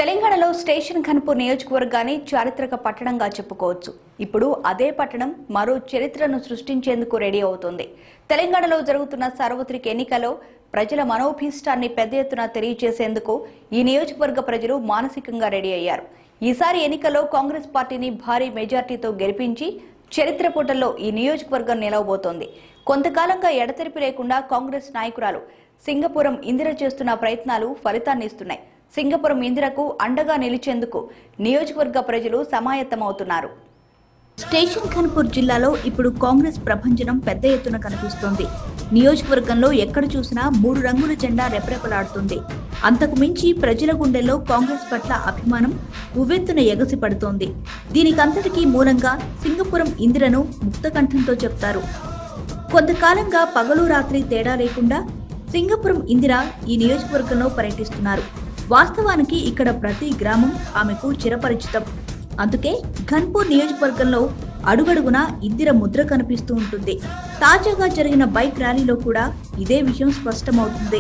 తెలంగాణలో స్టేషన్ ఖన్పూర్ నియోజకవర్గాన్ని చారిత్రక పట్టణంగా చెప్పుకోవచ్చు ఇప్పుడు అదే పట్టణం మరో చరిత్రను సృష్టించేందుకు రెడీ అవుతోంది తెలంగాణలో జరుగుతున్న సార్వత్రిక ఎన్నికలో ప్రజల మనోభీష్టాన్ని పెద్ద ఎత్తున తెలియజేసేందుకు ఈ నియోజకవర్గ ప్రజలు మానసికంగా రెడీ అయ్యారు ఈసారి ఎన్నికల్లో కాంగ్రెస్ పార్టీని భారీ మెజార్టీతో గెలిపించి చరిత్ర పుటల్లో ఈ నియోజకవర్గం నిలవబోతోంది కొంతకాలంగా ఎడతెరిపి లేకుండా కాంగ్రెస్ నాయకురాలు సింగపురం ఇందిర చేస్తున్న ప్రయత్నాలు ఫలితాన్ని ఇస్తున్నాయి సింగపురం ఇందిరకు అండగా నిలిచేందుకు నియోజకవర్గ ప్రజలు సమాయత్తమవుతున్నారు స్టేషన్ ఖన్పూర్ జిల్లాలో ఇప్పుడు కాంగ్రెస్ ప్రభంజనం పెద్ద ఎత్తున కనిపిస్తోంది నియోజకవర్గంలో ఎక్కడ చూసినా మూడు రంగుల జెండా రెపరెపలాడుతుంది అంతకు మించి ప్రజల గుండెల్లో కాంగ్రెస్ పట్ల అభిమానం ఉవ్వెత్తున ఎగసి పడుతోంది దీనికంతటికీ మూలంగా సింగపురం ఇందిరను ముక్తకంఠంతో చెప్తారు కొంతకాలంగా పగలు రాత్రి తేడా లేకుండా సింగపురం ఇందిర ఈ నియోజకవర్గంలో పర్యటిస్తున్నారు వాస్తవానికి ఇక్కడ ప్రతి గ్రామం ఆమెకు చిరపరిచితం అందుకే ఘన్పూర్ నియోజకవర్గంలో అడుగడుగునా ఇందిర ముద్ర కనిపిస్తూ ఉంటుంది తాజాగా జరిగిన బైక్ ర్యాలీలో కూడా ఇదే విషయం స్పష్టమవుతుంది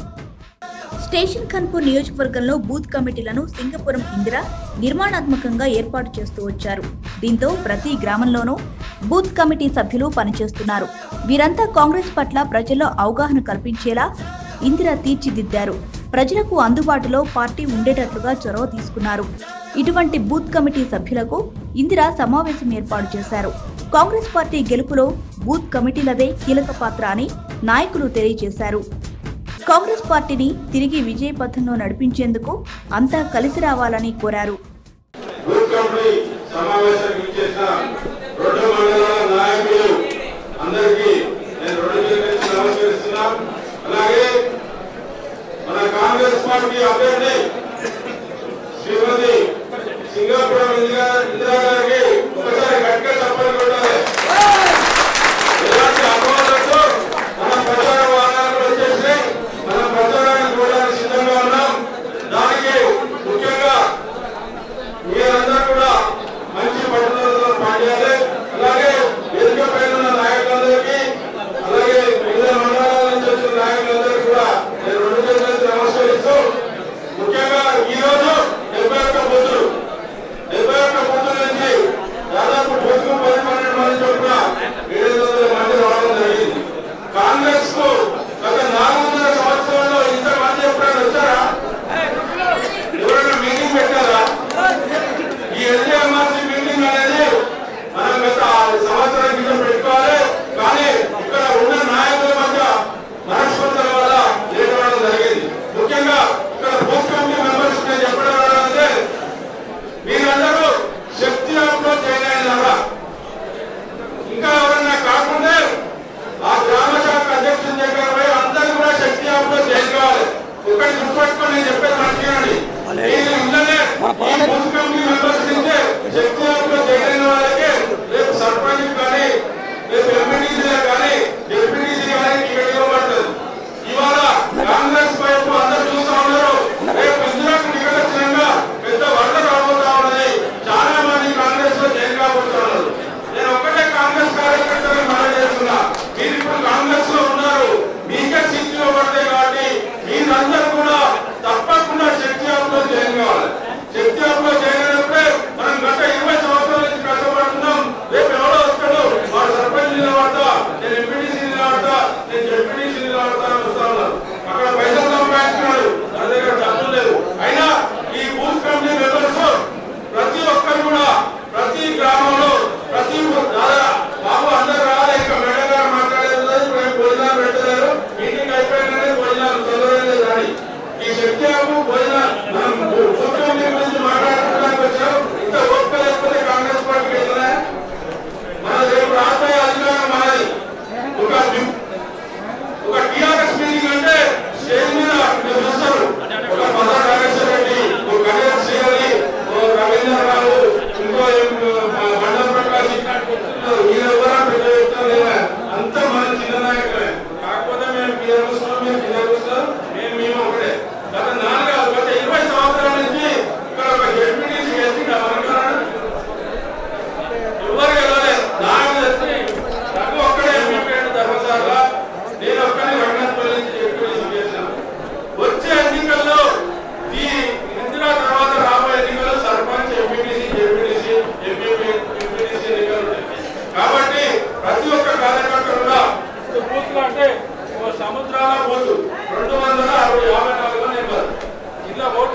స్టేషన్ ఖన్పూర్ నియోజకవర్గంలో బూత్ కమిటీలను సింగపురం ఇందిర నిర్మాణాత్మకంగా ఏర్పాటు చేస్తూ వచ్చారు దీంతో ప్రతి గ్రామంలోనూ బూత్ కమిటీ సభ్యులు పనిచేస్తున్నారు వీరంతా కాంగ్రెస్ పట్ల ప్రజల్లో అవగాహన కల్పించేలా ఇందిర తీర్చిదిద్దారు ప్రజలకు అందుబాటులో పార్టీ ఉండేటట్లుగా చొరవ తీసుకున్నారు ఇటువంటి బూత్ కమిటీ సభ్యులకు ఇందిర సమావేశం ఏర్పాటు చేశారు కాంగ్రెస్ పార్టీ గెలుపులో బూత్ కమిటీలదే కీలక పాత్ర అని నాయకులు తెలియజేశారు కాంగ్రెస్ పార్టీని తిరిగి విజయ పథంలో నడిపించేందుకు అంతా కలిసి రావాలని కోరారు బూత్ కమిటీ సమావేశానికి చేసిన రెండు మండలాల నాయకులు అందరికీ నేను రెండు చేతులెత్తి నమస్కరిస్తున్నా అలాగే మన కాంగ్రెస్ పార్టీ అభ్యర్థి శ్రీమతి సింగాపురం ఇందిరా ఇందిరా గారికి ఒకసారి గట్టిగా చెప్పాలి కొట్టాలి ఎలాంటి అపోహలతో మన ప్రచార వాహనాలు వచ్చేసినాయి మన ప్రచారానికి కూడా సిద్ధంగా ఉన్నాం దానికి ముఖ్యంగా మీరందరూ కూడా మంచి పట్టుదలతో పనిచేయాలి అలాగే వేదిక పైన ఉన్న నాయకులందరికీ అలాగే వివిధ మండలాల నుంచి వచ్చిన నాయకులందరికీ కూడా నేను రెండు చేతులెత్తి నమస్కరిస్తూ ముఖ్యంగా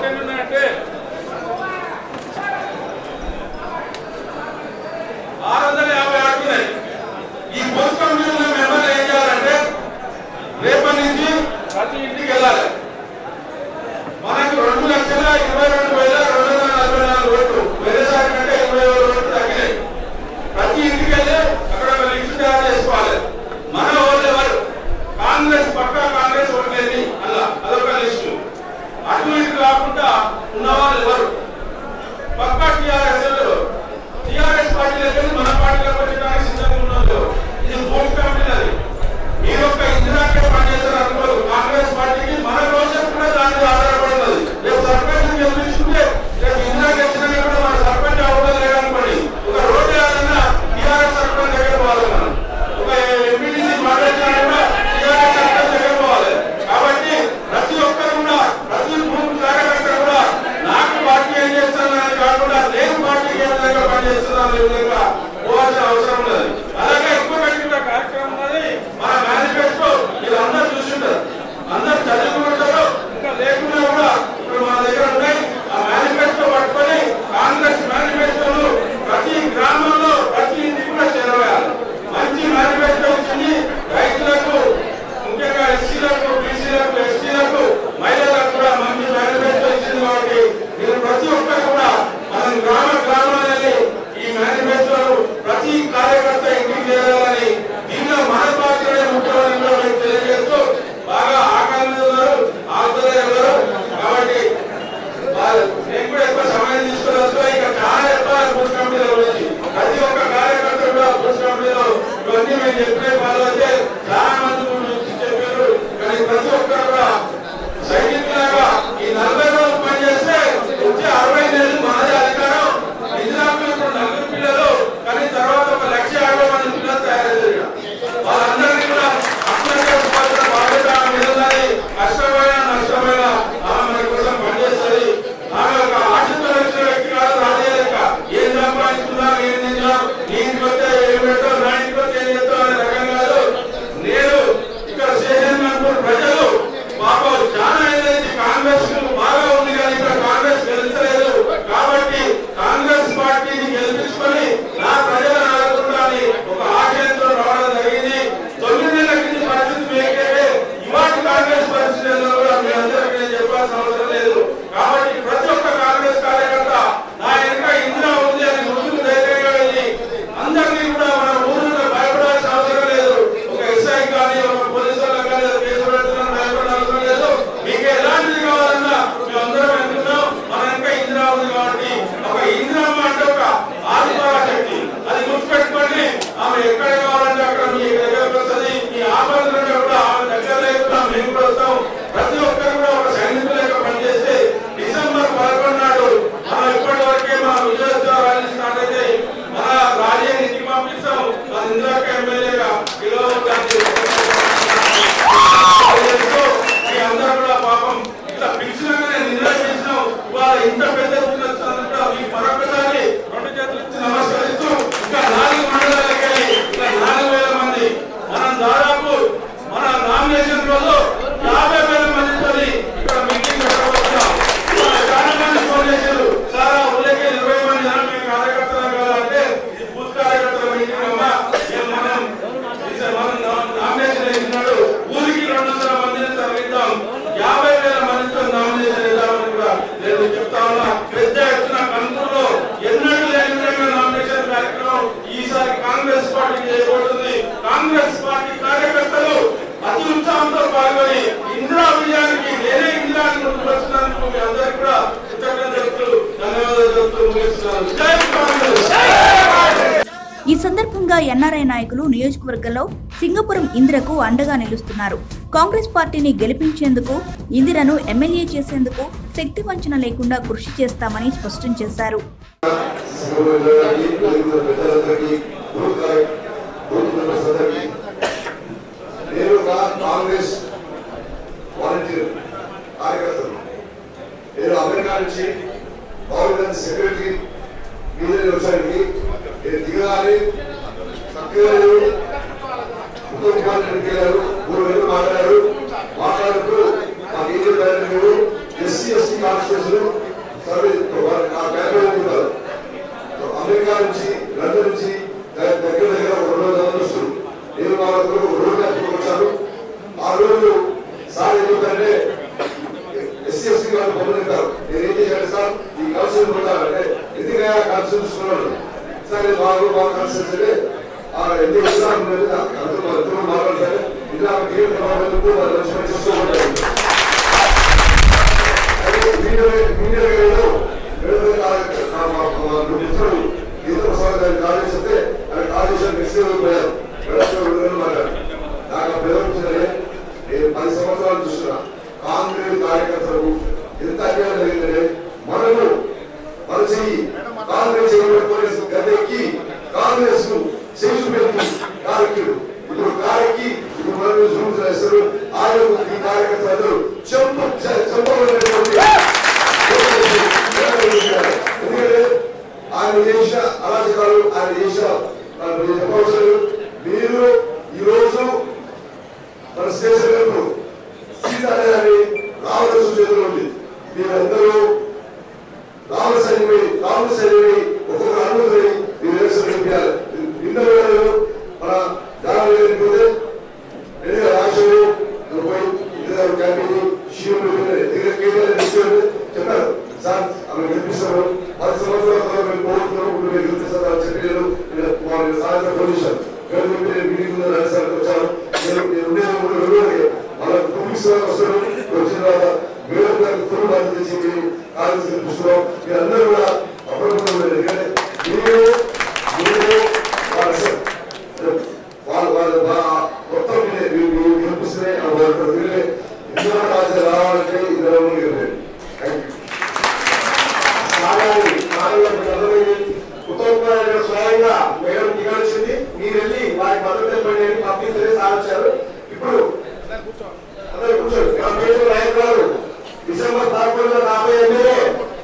ఎన్ని ఉన్నాయంటే ఆరు వందల యాభై ఆరు ఉన్నాయి ఈ పోస్ట్ కమిటీలో మెంబర్లు ఏం చేయాలంటే రేపటి నుంచి ప్రతి ఇంటికి వెళ్ళాలి మనకు రెండు లక్షల ఇరవై రెండు వేల రెండు వందల నలభై నాలుగు ఓట్లు వేరేసారి కంటే ఇరవై వేల ఓట్లు తగ్గినాయి ప్రతి ఇంటికి వెళ్ళి అక్కడ ఒక లిస్ట్ తయారు చేసుకోవాలి మన వాళ్ళు ఎవరు కాంగ్రెస్ పక్కా కాంగ్రెస్ ఓట్లేని అలా అదొక లిస్టు అటు ఇటు కాకుండా ఉన్న వాళ్ళు ఎవరు పక్కా టీఆర్ఎస్ టీఆర్ఎస్ పార్టీలోకి వెళ్ళి మన పార్టీలోకి వచ్చడానికి సిద్ధంగా ఉన్నారు ఇది బూత్ కమిటీ అది మీరు ఒక ఇందిరాకే పనిచేస్తారు అనుకోరు కాంగ్రెస్ పార్టీకి మన భవిష్యత్తు కూడా దాని మీద ఆధారపడుతుంది రేపు సర్పంచ్ గెలిపించుకుంటే రేపు ఇందిరా గెలిచినా కూడా మన సర్పంచ్ అవ్వడం లేదనుకోండి ఒక రోడ్డు వేయాలన్నా టీఆర్ఎస్ సర్పంచ్ దగ్గర పోవాలి మనం ఒక ఎంపీటీసీ మాట్లాడినా కూడా టీఆర్ఎస్ సర్పంచ్ దగ్గర పోవాలి కాబట్టి ప్రతి ఒక్కరు కూడా ప్రతి బూత్ కార్యకర్త కూడా నాకు పార్టీ ఏం చేస్తున్నానని కాకుండా నేను పార్టీకి ఏ విధంగా పనిచేస్తున్నాను అనే విధంగా పోవాల్సిన అవసరం ఉన్నది అలాగే ఇంకొకటి కూడా కార్యక్రమం ఉన్నది మన మేనిఫెస్టో మీరు అందరూ చూసింటారు అందరూ చదువుకుంటారు ఇంకా లేకుండా కూడా ఇప్పుడు మన దగ్గర ఉన్నాయి ఆ మేనిఫెస్టో పట్టుకొని కాంగ్రెస్ మేనిఫెస్టోను ప్రతి గ్రామంలో ప్రతి ఇంటికి కూడా చేరవేయాలి మంచి మేనిఫెస్టో ఇచ్చింది రైతులకు ముఖ్యంగా ఎస్సీలకు బీసీలకు ఎస్టీలకు మహిళలకు కూడా మంచి మేనిఫెస్టో ఇచ్చింది కాబట్టి మీరు ప్రతి ఒక్కరు కూడా మనం గ్రామ గ్రామాలని ఈ మేనిఫెస్టోను ప్రతి కార్యకర్త ఇంటికి చేరాలని దీనిలో మన పాత్రనే ముఖ్యమని కూడా మీకు తెలియజేస్తూ బాగా ఆకలి మీద ఉన్నారు ఆగుతలేరు కాబట్టి వాళ్ళు నేను కూడా ఎక్కువ సమయం తీసుకోవచ్చు ఇక చాలా చెప్పాలి బూత్ కమిటీల గురించి ప్రతి ఒక్క కార్యకర్త కూడా బూత్ కమిటీలో ఇవన్నీ మేము చెప్పే వాళ్ళు అయితే చాలా మంది గురించి చెప్పారు కానీ ప్రతి ఒక్కరు కూడా సైనికులాగా ఈ నలభై రోజులు పనిచేస్తే వచ్చే అరవై నెలలు మనదే అధికారం నిజాంలో నలుగురు పిల్లలు కానీ తర్వాత ఒక లక్ష యాభై మంది పిల్లలు తయారయ్యారు వాళ్ళందరినీ కూడా అత్యంత బాధ్యత ఆమె మీద ఉన్నది. కష్టమైన నష్టమైన ఆమె మన కోసం పనిచేస్తుంది ఆమె ఒక ఆశతో వచ్చిన వ్యక్తి కాదు రాజేయలేక ఏం సంపాదించుకుందాం ఏం తిందాం నీ ఇంటికి వస్తే ఏం పెడతావు నా ఇంటికి వస్తే ఏం చేస్తావు అనే రకం కాదు నేను ఇక్కడ స్టేషన్ కనుకోని ప్రజలు పాపం చాలా ఏదైతే కాంగ్రెస్ కు బాగా ఉంది కానీ ఇక్కడ కాంగ్రెస్ గెలిచలేదు కాబట్టి కాంగ్రెస్ పార్టీని గెలిపించుకొని నా ప్రజలను ఆడకుండా అని ఒక ఆశయంతో రావడం జరిగింది తొమ్మిది నెలల కింది పరిస్థితి మీకే ఇవాటి కాంగ్రెస్ పరిస్థితి ఏందో కూడా మీ అందరికీ నేను చెప్పాల్సిన అవసరం లేదు కాబట్టి ప్రతి ఒక్క కాంగ్రెస్ కార్యకర్త నా వెనుక ఇందిరా ఉంది అని ముందుకు ధైర్యంగా వెళ్ళి అందరినీ కూడా మన ఊరిలో భయపడాల్సిన అవసరం లేదు ఒక ఎస్ఐ కానీ ఒక పోలీసు వాళ్ళకి కానీ ఏదో కేసు పెడుతున్నాం భయపడాల్సిన అవసరం లేదు మీకు ఎలాంటిది కావాలన్నా మేము అందరం వెళ్తున్నాం మన వెనుక ఇందిరా ఉంది కాబట్టి ఒక ఇందిరమ్మ అంటే ఒక ఆత్మ శక్తి అది గుర్తుపెట్టుకోండి ఆమె ఎక్కడ కావాలంటే అక్కడ మీ దగ్గరకు వస్తుంది మీ ఆపదలు ఉంటే కూడా ఆమె దగ్గర లేకుండా మేము కూడా వస్తాం ప్రతి ఒక్కరు కూడా ఒక సైనికుల లెక్క పనిచేస్తే డిసెంబర్ పదకొండు నాడు మనం ఇప్పటి వరకే మన విజయోత్సవ ర్యాలీ స్టార్ట్ అయితే మన రాజీని ఇంటికి పంపిస్తాం మన ఇందిరాక ఎమ్మెల్యేగా పిలువ మీ అందరూ కూడా పాపం ఇట్లా పిలిచినాకనే నిర్ణయం చేసినాం ఇవాళ ఇంత పెద్ద ఎత్తున వచ్చినందుకు కూడా మీకు మరొకసారి రెండు చేతులు ఇచ్చి నమస్కరిస్తూ ఇంకా నాలుగు మండలాలకు వెళ్ళి ఇంకా నాలుగు వేల మంది మనం దాదాపు మన నామినేషన్ రోజు యాభై వేల మందితో ఇక్కడ మీటింగ్ పెట్టబోతున్నాం ఇవాళ చాలా మంది ఫోన్ చేశారు సార్ ఆ ఊళ్ళకి ఇరవై మంది జనం మేము కార్యకర్తలం కావాలంటే ఇది బూత్ కార్యకర్తల మీటింగ్ అమ్మా మేము మనం ఈసారి మనం నా- నామినేషన్ వేసినాడు ఊరికి రెండు వందల మందిని తరలిద్దాం యాభై వేల మందితో నామినేషన్ వేద్దామని కూడా నేను చెప్తా ఉన్నా పెద్ద ఎత్తున కనుకూరులో ఎన్నడూ లేని విధంగా నామినేషన్ కార్యక్రమం ఈసారి కాంగ్రెస్ పార్టీ చేయబోతుంది కాంగ్రెస్ పార్టీ కార్యకర్తలు అతి ఉత్సాహంతో పాల్గొని ఇందిరా విజయానికి నేనే ఇందిరాని ముందుకు వచ్చినందుకు మీ అందరికీ కూడా కృతజ్ఞతలు తెలుపుతూ ధన్యవాదాలు తెలుపుతూ ముగిస్తున్నాను జై కాంగ్రెస్ ఈ సందర్భంగా ఎన్ఆర్ఐ నాయకులు నియోజకవర్గంలో సింగపురం ఇందిరకు అండగా నిలుస్తున్నారు కాంగ్రెస్ పార్టీని గెలిపించేందుకు ఇందిరను ఎమ్మెల్యే చేసేందుకు శక్తి వంచన లేకుండా కృషి చేస్తామని స్పష్టం చేశారు సింగపూర్కి తెలుగు పెద్దలందరికీ బూత్ కార్య- బూత్ మెంబర్స్ అందరికీ నేను ఒక కాంగ్రెస్ వాలంటీర్ కార్యకర్తను నేను అమెరికా నుంచి గవర్నమెంట్ సెక్రటరీ మీద వచ్చానికి నేను దిగగానే చక్కగా ఉత్తమ్ కుమార్ రెడ్డికి వెళ్ళారు మూడు వేలు మాట్లాడారు మాట్లాడుతూ మాకు ఏం చెప్పారు మీరు ఎస్సీ ఎస్టీ కాన్స్టిట్యూషన్ సర్వే వారు ఆ ఫ్యామిలీ ఉన్నారు అమెరికా నుంచి లండన్ నుంచి దగ్గర దగ్గర ఒక రెండు వందల మంది వస్తారు నేను వాళ్ళకు ఒక రోజు కట్టుకుని వచ్చాను ఆ రోజు సార్ ఏం చెప్తారంటే ఎస్సీ ఎస్సీ వాళ్ళు పొందుతారు నేను ఏం చేశాను సార్ ఈ కౌన్సిల్ పొందాలంటే ఎందుకైనా కౌన్సిల్ తీసుకున్నాడు సార్ నేను బాగా బాగా కౌన్సిల్ అంటే ఆ ఎందుకు ఇస్తాను అందరూ అందరూ మాట్లాడతారు ఇలా గేమ్ వాళ్ళు మంచి మంచి చేస్తూ ఉంటారు అయితే వీడియో వీడియో వేయడం వేరే మిత్రుడు గీత ప్రసాద్ గారి కాలేజ్ చెప్తే ఆయన కాలేజ్ నెక్స్ట్ పోయారు మాట్లాడు నాకు ఆ పేరు వచ్చిందే నేను పది సంవత్సరాలు చూస్తున్నా కాంగ్రెస్ కార్యకర్తలకు ఎంత అన్యాయం జరిగిందంటే మనము మన చెయ్యి కాంగ్రెస్ చేయబడి గద్దెక్కి కాంగ్రెస్ ను చేసి పెట్టి కారెక్కిడు ఇప్పుడు కారెక్కి ఇప్పుడు మనం జూమ్ చేస్తారు ఆయన ఈ కార్యకర్తలు చెంపు చెంపబడినటువంటి ఎందుకంటే ఆయన చేసిన అరాచకాలు ఆయన చేసిన మీరు చెప్పవలసిన మీరు ఈ రోజు మన స్టేషన్ వైపు సీతారామని రావణ చేతిలో ఉంది మీరందరూ రావణ సైన్యమై రావణ సైన్యమై ఒక్కొక్క అనుమతి మీరు ఎలక్షన్ పెట్టారు నిన్న వేళలో మన దాని పోతే రెండు వేల ఆశలు పోయి ఇద్దరు క్యాంపెయిన్ శివుడు దగ్గర కేటీఆర్ తీసుకెళ్ళి చెప్పారు సార్ అక్కడ గెలిపిస్తారు పది సంవత్సరాల తర్వాత మేము కోరుతున్నాం ఇప్పుడు మీరు గెలిపిస్తారు అని చెప్పి నేను వాళ్ళు సాయంత్రం ఫోన్ చేశాను నేను చెప్పి నేను మీటింగ్ ఉందని రాజస్థానికి వచ్చాను నేను నేను ఉండేది మూడు రోజులకి వాళ్ళ టూ వీక్స్ వస్తాను వచ్చిన తర్వాత మేడం గారికి తొలి బాధ్యత తెచ్చి మీరు కాలేజీ గెలిపిస్తున్నాం మీరందరూ కూడా అప్రమత్తం ఉండండి ఎందుకంటే మీరు మీరు వాళ్ళ సార్ వాళ్ళు వాళ్ళు బా- మొత్తం మీరే మీరు మీరు గెలిపిస్తే వాళ్ళు వీళ్ళే ఇందులో రాజు రావాలంటే ఇందులో థ్యాంక్ యూ సాగాలి మానవులకు అర్థమైంది ఉత్తమ్ కుమార్ గారు స్వయంగా మేడం దిగాల్సింది మీరు వెళ్ళి వారికి మద్దతు తెలపండి అని పంపించలే సాధించారు ఇప్పుడు అందరూ కూర్చోండి మా పేరు నాయక్ గారు డిసెంబర్ పదకొండులో రాబోయే ఎమ్మెల్యే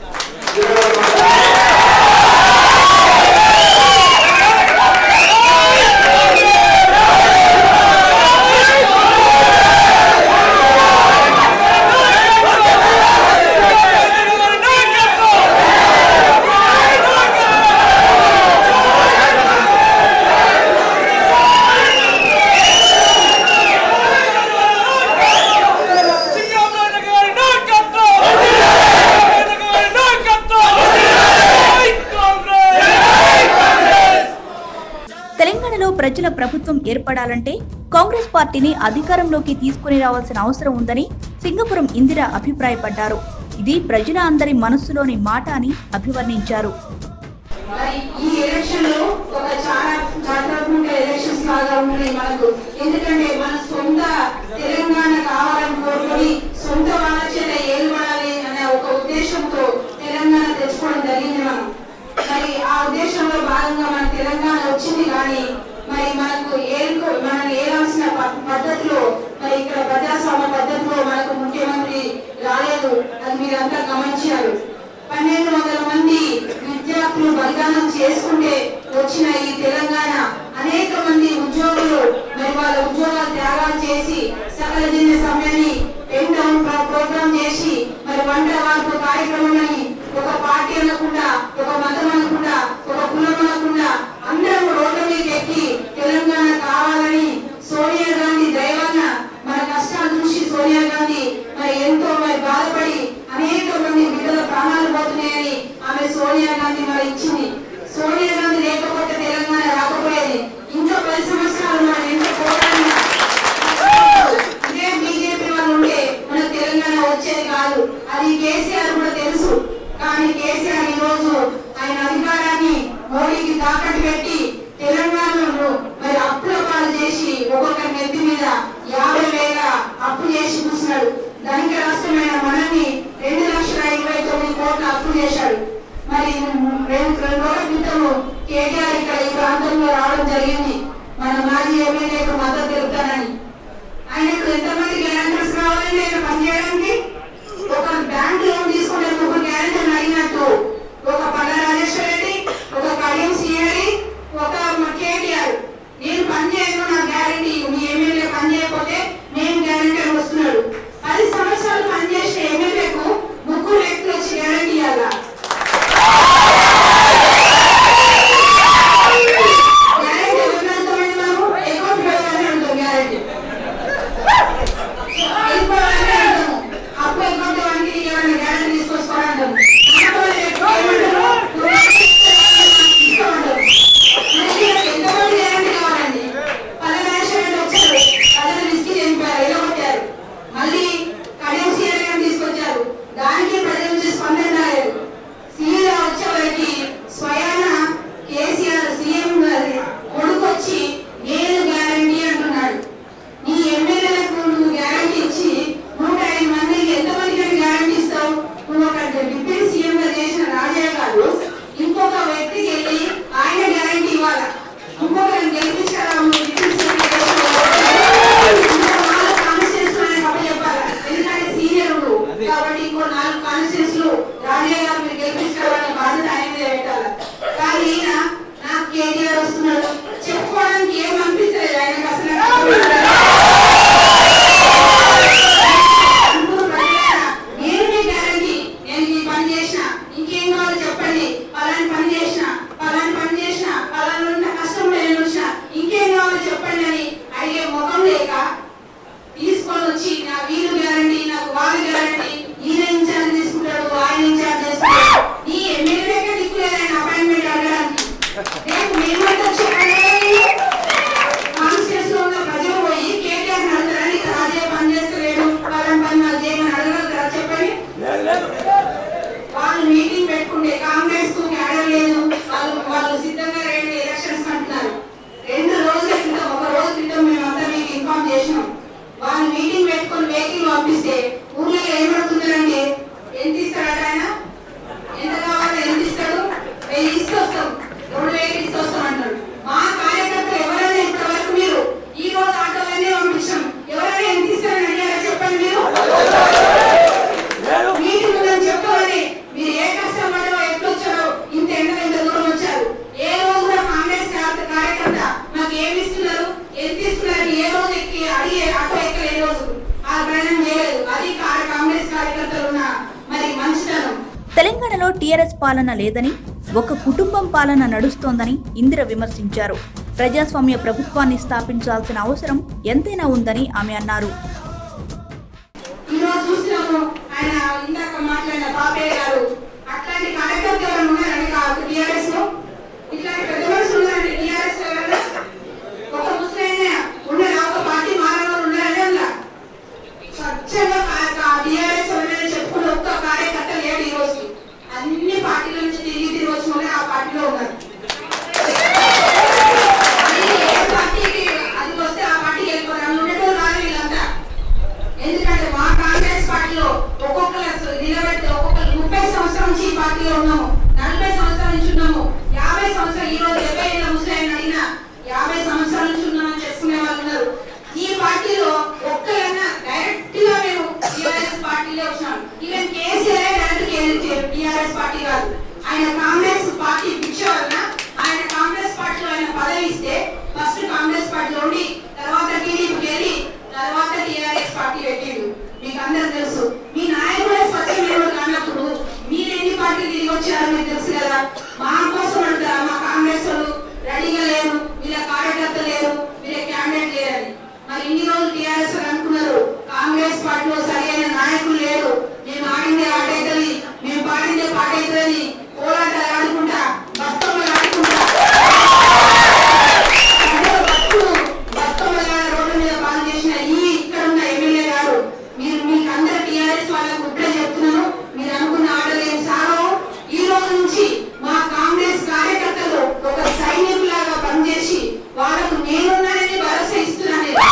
తెలంగాణలో ప్రజల ప్రభుత్వం ఏర్పడాలంటే కాంగ్రెస్ పార్టీని అధికారంలోకి తీసుకుని రావాల్సిన అవసరం ఉందని సింగపురం ఇందిర అభిప్రాయపడ్డారు ఇది ప్రజల అందరి మనస్సులోని మాట అని అభివర్ణించారు మరి ఈ ఎలక్షన్ లో ఒక చాలా చారిత్రాత్మక ఎలక్షన్స్ లాగా ఉన్నాయి మనకు ఎందుకంటే మన సొంత తెలంగాణ కావాలని కోరుకొని సొంత వాళ్ళ చేత ఏలుబడాలి అనే ఒక ఉద్దేశంతో తెలంగాణ తెచ్చుకోవడం జరిగింది మనం మరి ఆ ఉద్దేశంలో భాగంగా మన తెలంగాణ వచ్చింది కానీ మరి మనకు ఏలుకో మనం ఏలాల్సిన ప- పద్ధతిలో మరి ఇక్కడ ప్రజాస్వామ్య పద్ధతిలో మనకు ముఖ్యమంత్రి రాలేదు అది మీరంతా గమనించారు పన్నెండు వందల మంది విద్యార్థులు బలిదానం చేసుకుంటే వచ్చిన ఈ తెలంగాణ అనేక మంది ఉద్యోగులు మరి వాళ్ళ ఉద్యోగాలు త్యాగాలు చేసి సకల దిన సమయాన్ని పెన్ డౌన్ ప్ర- ప్రోగ్రామ్ చేసి మరి వంట వార్పు కార్యక్రమాన్ని ఒక పార్టీ అనకుండా ఒక మతం అనకుండా ఒక కులం అనకుండా అందరం రోడ్ల మీద ఎక్కి తెలంగాణ కావాలని సోనియా గాంధీ దయవల్ల మన కష్టాలు చూసి సోనియా గాంధీ మరి ఎంతో మరి బాధపడి అనేక మంది బిడ్డల ప్రాణాలు పోతున్నాయని ఆమె సోనియా గాంధీ మరి ఇచ్చింది సోనియా గాంధీ లేకపోతే తెలంగాణ రాకపోయేది ఇంకా పది సంవత్సరాలు మనం ఎంత పోరాడినా ఇదే బీజేపీ వాళ్ళు ఉంటే మన తెలంగాణ వచ్చేది కాదు అది కేసీఆర్ కూడా తెలుసు కానీ కేసీఆర్ ఈ రోజు ఆయన అధికారాన్ని మోడీకి తాకట్టు పెట్టి తెలంగాణలో మరి అప్పుల పాలు చేసి ఒక్కొక్క నెత్తి మీద యాభై వేల అప్పు చేసి కూర్చున్నాడు ధనిక రాష్ట్రమైన మనల్ని రెండు లక్షల ఇరవై తొమ్మిది కోట్ల అప్పు చేశాడు మరి రెండు రెండు రోజుల క్రితం కేటీఆర్ ఇక్కడ ఈ ప్రాంతంలో రావడం జరిగింది మన మాజీ ఎమ్మెల్యేకు మద్దతు తెలుపుతానని ఆయనకు ఎంతమంది గ్యారంటీస్ కావాలండి ఆయన పనిచేయడానికి ఒక బ్యాంక్ లోన్ తీసుకుంటే ముగ్గురు గ్యారంటీలు అడిగినట్టు ఒక పల్ల రాజేశ్వర రెడ్డి ఒక కడియం సిఆర్డి ఒక కేటీఆర్ నేను పని చేయను నా గ్యారంటీ మీ ఎమ్మెల్యే పని చేయకపోతే నేను గ్యారంటీ అని వస్తున్నాడు పది సంవత్సరాలు పనిచేసిన ఎమ్మెల్యేకు ముగ్గురు వ్యక్తులు వచ్చి గ్యారంటీ ఇవ్వాలా ఇంకేం కావాలో చెప్పండి పలాని పని చేసిన పలాని పని చేసిన పలాని ఉన్న కష్టం నేను వచ్చిన ఇంకేం కావాలో చెప్పండి అని అడిగే ముఖం లేక తీసుకొని వచ్చి నా వీలు గ్యారంటీ నాకు వాళ్ళు గ్యారంటీ ఈయన ఇన్ఛార్జ్ తీసుకుంటాడు ఆయన ఇన్ఛార్జ్ చేసుకుంటాడు నీ ఎమ్మెల్యేకే దిక్కు లేదని అపాయింట్మెంట్ అడగడానికి రేపు మేమంతా చెప్పండి కాన్స్టిట్యూన్స్ లో ఉన్న ప్రజలు పోయి కేటీఆర్ అడుగుతారని ఇక్కడ అదే పని చేస్తలేడు పలాని పని నాకు చేయమని అడగలుగుతారా చెప్పండి వాళ్ళు మీటింగ్ పెట్టుకుంటే కాంగ్రెస్ కు క్యాడర్ లేదు వాళ్ళు వాళ్ళు సిద్ధంగా రెండు ఎలక్షన్స్ అంటున్నారు రెండు రోజుల క్రితం ఒక రోజు క్రితం మేమంతా మీకు ఇన్ఫార్మ్ చేసినాం వాళ్ళు మీటింగ్ పెట్టుకొని వెహికల్ పంపిస్తే ఊర్లో ఏమడుతున్నారండి ఎంత ఇస్తాడట ఆయన ఎంత కావాలో ఎంత ఇస్తాడు వెయ్యి తీసుకొస్తాం రెండు వేలు తీసుకొస్తాం అంటాడు మా కార్యకర్తలు ఎవరైనా ఇప్పటి వరకు మీరు ఈ రోజు ఆటోలనే పంపించాం ఎవరైనా ఎంత ఇస్తారని అడిగారా చెప్పండి మీరు మీటింగ్ ఉందని చెప్పాలని మీరు ఏ కష్టం పడ్డారో ఎట్లొచ్చారో ఇంత ఎండలో ఇంత దూరం వచ్చారు ఏ రోజు కూడా కాంగ్రెస్ కార్య- కార్యకర్త మాకు ఏమి ఇస్తున్నారు ఎంత ఇస్తున్నారు ఏ రోజు ఎక్కి అడిగే ఆటో ఎక్కలే ఏ రోజు ఆ ప్రయాణం చేయలేదు అది కా- కాంగ్రెస్ కార్యకర్తలు ఉన్న మరి మంచితనం తెలంగాణలో టీఆర్ఎస్ పాలన లేదని ఒక కుటుంబం పాలన నడుస్తోందని ఇందిర విమర్శించారు ప్రజాస్వామ్య ప్రభుత్వాన్ని స్థాపించాల్సిన అవసరం ఎంతైనా ఉందని ఆమె అన్నారు ఈ రోజు చూస్తున్నాము ఆయన ఇందాక మాట్లాడిన బాబయ్య గారు అట్లాంటి కార్యకర్తలు ఎవరైనా ఉన్నారండి టీఆర్ఎస్ లో ఇట్లాంటి పెద్ద మనుషులు ఉన్నారండి టీఆర్ఎస్ లో ఎవరైనా ఒక ముస్లిం ఉన్నారా ఒక పార్టీ మారిన వాళ్ళు ఉన్నారండి అందులో స్వచ్ఛంగా టీఆర్ఎస్ ఎవరైనా చెప్పుకున్న ఒక్క కార్యకర్త లేడు ఈ రోజు అన్ని పార్టీల నుంచి తిరిగి తిరిగి వచ్చిన వాళ్ళే ఆ పార్టీలో ఉన్నారు అది ఏ పార్టీకి అది వస్తే ఆ పార్టీకి వెళ్ళిపోతారు అందులో ఉండేటోళ్ళు రాదు వీళ్ళంతా ఎందుకంటే మా కాంగ్రెస్ పార్టీలో ఒక్కొక్కరు నిలబెడితే ఒక్కొక్కరు ముప్పై సంవత్సరాల నుంచి ఈ పార్టీలో ఉన్నాము నలభై సంవత్సరాల నుంచి ఉన్నాము యాభై సంవత్సరాలు ఈ రోజు డెబ్బై ఏళ్ళ ముసలాయన అడిగినా యాభై సంవత్సరాల నుంచి ఉన్నామని చెప్పుకునే వాళ్ళు ఉన్నారు ఈ పార్టీలో ఒక్కరైనా డైరెక్ట్ గా మేము టీఆర్ఎస్ పార్టీలో వచ్చినాం even KCR direct TRS party కాదు ఆయన కాంగ్రెస్ పార్టీ భిక్ష వలన ఆయన కాంగ్రెస్ పార్టీలో ఆయన పదవి ఇస్తే ఫస్ట్ కాంగ్రెస్ పార్టీలో ఉండి తర్వాత టీడీపీకి వెళ్ళి తర్వాత టీఆర్ఎస్ పార్టీ పెట్టిండు మీకు అందరూ తెలుసు మీ నాయకుడే స్వచ్ఛమైన అన్నప్పుడు మీరు ఎన్ని పార్టీలు తిరిగి వచ్చారో మీకు తెలుసు కదా మా కోసం అంటారా మా కాంగ్రెస్ వాళ్ళు రెడీగా లేరు వీళ్ళ కార్యకర్త లేరు వీళ్ళ క్యాండిడేట్ లేరని మరి ఇన్ని రోజులు టీఆర్ఎస్ వాళ్ళు అనుకున్నారు కాంగ్రెస్ పార్టీలో సరైన నాయకులు లేరు మేము ఆడిందే ఆట అవుతుంది మేము పాడిందే పాట అవుతుందని పోరాటాలు ఆడుకుంటా బతుకమ్మలు ఆడుకుంటా ప్రజల బతుకులు బతుకమ్మల రోడ్డు మీద పాలు చేసిన ఈ ఇక్కడ ఉన్న ఎమ్మెల్యే గారు మీరు మీకు అందరు టీఆర్ఎస్ వాళ్ళకు ఇప్పుడే చెప్తున్నాను మీరు అనుకున్న ఆటలు ఏం సాగవు ఈ రోజు నుంచి మా కాంగ్రెస్ కార్యకర్తలు ఒక సైనికులాగా పనిచేసి వాళ్ళకు నేనున్నానని భరోసా ఇస్తున్నాను నేను.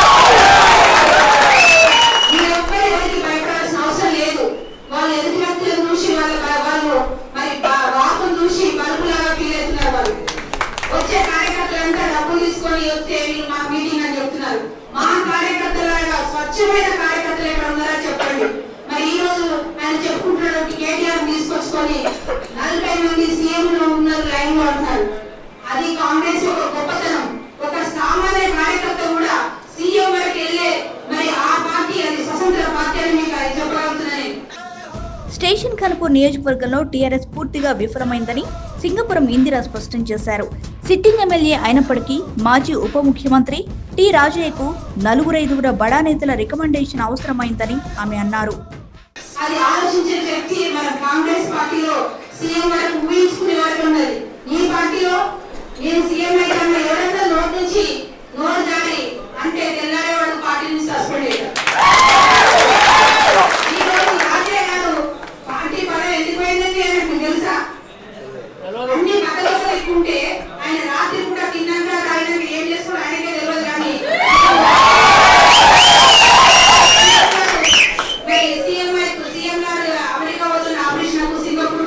మీరు ఒక్కరు ఎవరికి భయపడాల్సిన అవసరం లేదు వాళ్ళు ఎదుటి వ్యక్తులను చూసి వాళ్ళ వాళ్ళు మరి వా- వాకును చూసి బలుపులాగా ఫీల్ అవుతున్నారు వాళ్ళు వచ్చే కార్యకర్తలంతా డబ్బులు తీసుకొని వస్తే వీళ్ళు మా మీటింగ్ అని చెప్తున్నారు మా కార్యకర్తలాగా స్వచ్ఛమైన కార్యకర్తలు ఎక్కడ ఉన్నారో చెప్పండి మరి ఈ రోజు ఆయన చెప్పుకుంటున్నాడు కేటీఆర్ తీసుకొచ్చుకొని నలభై మంది సీఎంలు ఉన్నారు లైన్ లో అంటున్నారు అది కాంగ్రెస్ యొక్క గొప్పతనం ఒక సామాన్య కార్యకర్త కూడా సీఎం వరకు వెళ్ళే మరి ఆ పార్టీ అది స్వతంత్ర పార్టీ అని మీకు అది చెప్పగలుగుతున్నాను స్టేషన్ కనుపూర్ నియోజకవర్గంలో టీఆర్ఎస్ పూర్తిగా విఫలమైందని సింగపురం ఇందిరా స్పష్టం చేశారు సిట్టింగ్ ఎమ్మెల్యే అయినప్పటికీ మాజీ ఉప ముఖ్యమంత్రి టి రాజయ్యకు నలుగురైదుగురు బడా నేతల రికమెండేషన్ అవసరమైందని ఆమె అన్నారు అది ఆలోచించే వ్యక్తి మన కాంగ్రెస్ పార్టీలో సీఎం వరకు ఊహించుకునే వరకు ఉన్నది ఈ పార్టీలో నేను సీఎం అయితే ఎవరైనా నోట్ నుంచి నోరు జారి అంటే తెల్లారే వాడు పార్టీ నుంచి సస్పెండ్ అయ్యారు ఈ రోజు రాజయ్య గారు పార్టీ పదవి ఎందుకు పోయిందని ఆయనకు తెలుసా అన్ని పక్కలకు ఎక్కుంటే ఆయన రాత్రి కూడా తిన్నాక తాగినాక ఏం చేసుకోవడం ఆయనకే తెలియదు కానీ మరి సీఎం వైపు సీఎం గారు అమెరికా పోతున్న ఆపరేషన్ సింగపూర్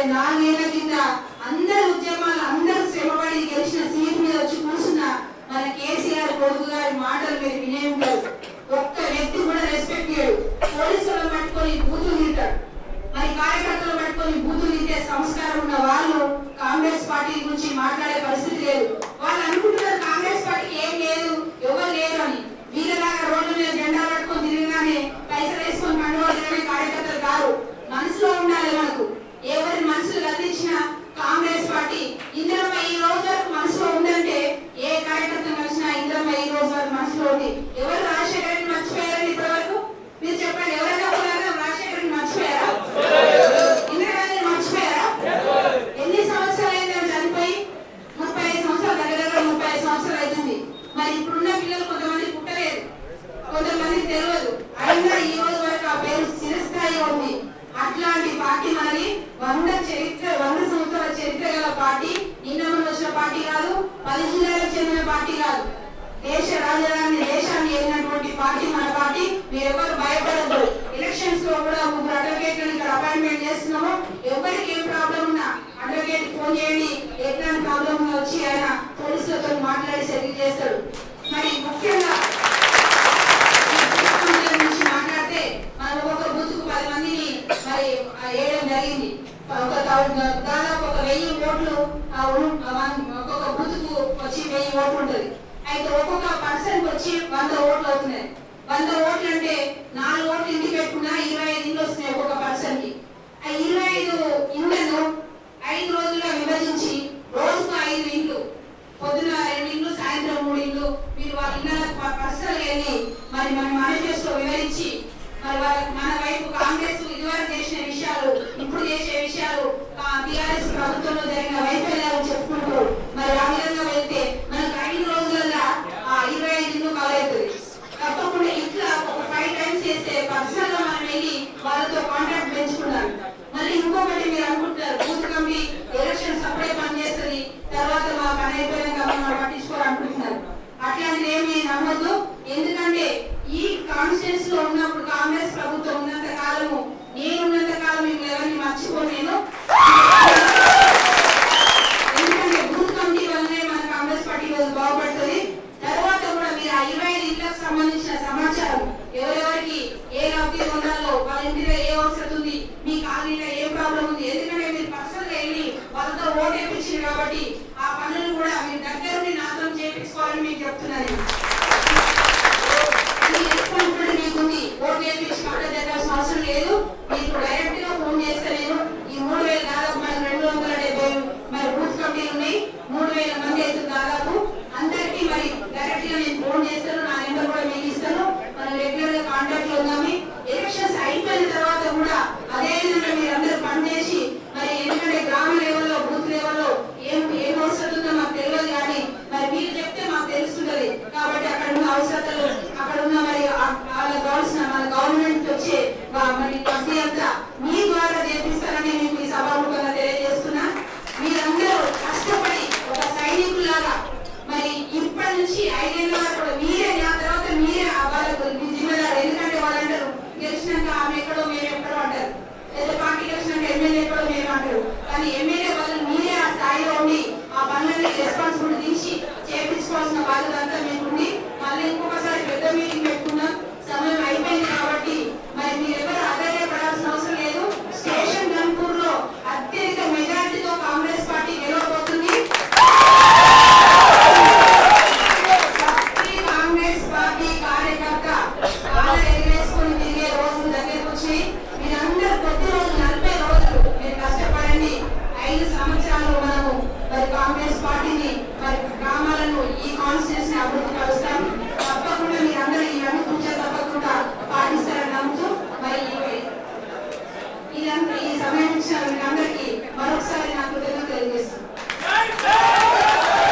నాలుగేళ్ల కింద అందరు ఉద్యమాలు అందరూ శ్రమపడి గెలిచిన సీట్ మీద వచ్చి కూర్చున్న మన కేసీఆర్ కొడుకు గారి మాటలు మీరు వినే ఉంటారు ఒక్క వ్యక్తి కూడా రెస్పెక్ట్ చేయడు పోలీసులను పట్టుకొని బూతులు తింటాడు మరి కార్యకర్తలు పట్టుకొని బూతులు తింటే సంస్కారం ఉన్న వాళ్ళు కాంగ్రెస్ పార్టీ గురించి మాట్లాడే పరిస్థితి లేదు వాళ్ళు అనుకుంటున్నారు కాంగ్రెస్ పార్టీకి ఏం లేదు ఎవరు లేరు అని వీళ్ళలాగా రోడ్ల మీద జెండా పట్టుకొని తిరిగినానే పైసలు వేసుకొని పండుగ కార్యకర్తలు కాదు మనసులో ఉండాలి మనకు ఎవరి మనసులు కదిలించిన కాంగ్రెస్ పార్టీ ఇందిరమ్మ ఈ రోజు వరకు మనసులో ఉందంటే ఏ కార్యకర్త కలిసినా ఇందిరమ్మ ఈ రోజు వరకు మనసులో ఉంది ఎవరు రాజశేఖర రెడ్డి మర్చిపోయారని ఇప్పటి వరకు మీరు చెప్పండి ఎవరైనా ఒకరైనా రాజశేఖర రెడ్డి మర్చిపోయారా ఇందిరాగాంధీ మర్చిపోయారా ఎన్ని సంవత్సరాలు అయింది ఆమె చనిపోయి ముప్పై ఐదు సంవత్సరాలు దగ్గర దగ్గర ముప్పై ఐదు సంవత్సరాలు అవుతుంది మరి ఇప్పుడున్న పిల్లలు కొంతమంది పుట్టలేదు కొంతమంది తెలియదు అయినా ఈ రోజు వరకు ఆ పేరు చిరస్థాయిగా ఉంది అట్లాంటి పార్టీ మనది వంద చరిత్ర వంద సంవత్సరాల చరిత్ర గల పార్టీ నిన్న మొన్న వచ్చిన పార్టీ కాదు పది జిల్లాలకు చెందిన పార్టీ కాదు దేశ రాజధాని దేశాన్ని ఏలినటువంటి పార్టీ మన పార్టీ మీరెవరు భయపడద్దు ఎలక్షన్స్ లో కూడా ముగ్గురు అడ్వకేట్లను ఇక్కడ అపాయింట్మెంట్ చేస్తున్నాము ఎవరికి ఏం ప్రాబ్లం ఉన్నా అడ్వకేట్ ఫోన్ చేయండి ఎట్లాంటి ప్రాబ్లం ఉన్నా వచ్చి ఆయన పోలీసులతో మాట్లాడి సెటిల్ చేస్తాడు మరి ముఖ్యంగా ఈ గురించి మాట్లాడితే మనం ఒక్కొక్క బూత్కు పది మందిని మరి ఆ వేయడం జరిగింది ఒక థౌ- దాదాపు ఒక వెయ్యి ఓట్లు ఆ ఉన్- ఆ వన్- ఒక్కొక్క బూత్కు వచ్చి వెయ్యి ఓట్లు ఉంటది అయితే ఒక్కొక్క పర్సన్ వచ్చి వంద ఓట్లు అవుతున్నాయి వంద ఓట్లు అంటే నాలుగు ఓట్లు ఇంటికి పెట్టుకున్నా ఇరవై ఐదు ఇండ్లు వస్తున్నాయి ఒక్కొక్క పర్సన్ కి ఆ ఇరవై ఐదు ఇండ్లను ఐదు రోజులుగా విభజించి రోజుకు ఐదు ఇండ్లు పొద్దున రెండు ఇల్లు సాయంత్రం మూడు ఇల్లు మీరు వాళ్ళ ఇళ్ళ పర్సనల్ వెళ్ళి మరి మన మేనిఫెస్టో వివరించి మరి వాళ్ళ మన వైపు కాంగ్రెస్ ఇదివరకు చేసిన విషయాలు ఇప్పుడు చేసే విషయాలు టిఆర్ఎస్ ప్రభుత్వంలో జరిగిన వైఫల్యాలు చెప్పుకుంటూ మరి ఆ విధంగా వెళ్తే మనకు ఐదు రోజులలో ఆ ఇరవై ఐదు ఇల్లు కవర్ అవుతుంది తప్పకుండా ఇట్లా ఒక ఫైవ్ టైమ్స్ చేస్తే పర్సనల్ గా మనం వెళ్ళి వాళ్ళతో కాంటాక్ట్ పెంచుకున్నారు మళ్ళీ ఇంకొకటి మీరు అనుకుంటారు బూత్ కమిటీ ఎలక్షన్స్ అప్పుడే పనిచేస్తుంది తర్వాత మా పని అయిపోయాక మనం పట్టించుకోరు అనుకుంటున్నారు అట్లాంటిది ఏమి నమ్మద్దు ఎందుకంటే ఈ కాన్స్టిట్యూన్స్ లో ఉన్నప్పుడు కాంగ్రెస్ ప్రభుత్వం ఉన్నంత కాలము నేను ఉన్నంత కాలం మీకు ఎవరిని మర్చిపోను నేను ఎందుకంటే బూత్ కమిటీ వల్లనే మన కాంగ్రెస్ పార్టీ రోజు బాగుపడుతుంది తర్వాత కూడా మీరు ఆ ఇరవై ఐదు ఇళ్లకు సంబంధించిన సమాచారం ఎవరెవరికి ఏ లబ్ధి పొందాలో వాళ్ళ ఇంటిలో ఏ అవసరం ఉంది మీ కాలనీలో ఏ ప్రాబ్లం ఉంది ఎందుకంటే మీరు పర్సనల్ గా వెళ్ళి వాళ్ళతో ఓటు వేయించింది కాబట్టి ఆ పనులు కూడా మీరు దగ్గరుండి నాతో చేయించుకోవాలని మీకు చెప్తున్నాను నేను. ఈ రెస్పాన్సిబిలిటీ మీకుంది ఓటు వేయించి పక్కన జరగాల్సిన అవసరం లేదు మీకు డైరెక్ట్ గా ఫోన్ చేస్తే నేను ఈ మూడు వేల దాదాపు మనకు రెండు వందల డెబ్బై మరి బూత్ కమిటీలు ఉన్నాయి మూడు వేల మంది అవుతుంది దాదాపు అందరికీ మరి డైరెక్ట్ గా నేను ఫోన్ చేస్తాను నా నెంబర్ కూడా మీకు ఇస్తాను మనం రెగ్యులర్ గా కాంటాక్ట్ లో ఉన్నాము ఎలక్షన్స్ అయిపోయిన తర్వాత కూడా అదే విధంగా మీరు అందరూ పనిచేసి మరి ఎందుకంటే గ్రామ లెవెల్లో బూత్ లెవెల్లో ఏం ఏం అవసరం ఉందో మాకు తెలియదు కానీ మరి మీరు చెప్తే మాకు తెలుస్తుంటది కాబట్టి అక్కడ ఉన్న అవసరతలు అక్కడ ఉన్న మరి ఆ- వాళ్ళకి కావాల్సిన మన గవర్నమెంట్ వచ్చే వా- మరి లబ్ధి అంతా మీ ద్వారా చేపిస్తారని మీకు ఈ సభాముఖంగా తెలియజేస్తున్నా మీరందరూ కష్టపడి ఒక సైనికులాగా మరి ఇప్పటి నుంచి ఐదేళ్ల వరకు కూడా మీరే నా తర్వాత మీరే ఆ వాళ్ళకు మీ జిమ్మేదారు ఎందుకంటే వాళ్ళంటారు గెలిచినాక ఆమె ఎక్కడో మేము ఎక్కడో అంటారు లేదా పార్టీ గెలిచినాక ఎమ్మెల్యే ఎక్కడో మేము అంటారు కానీ ఎమ్మెల్యే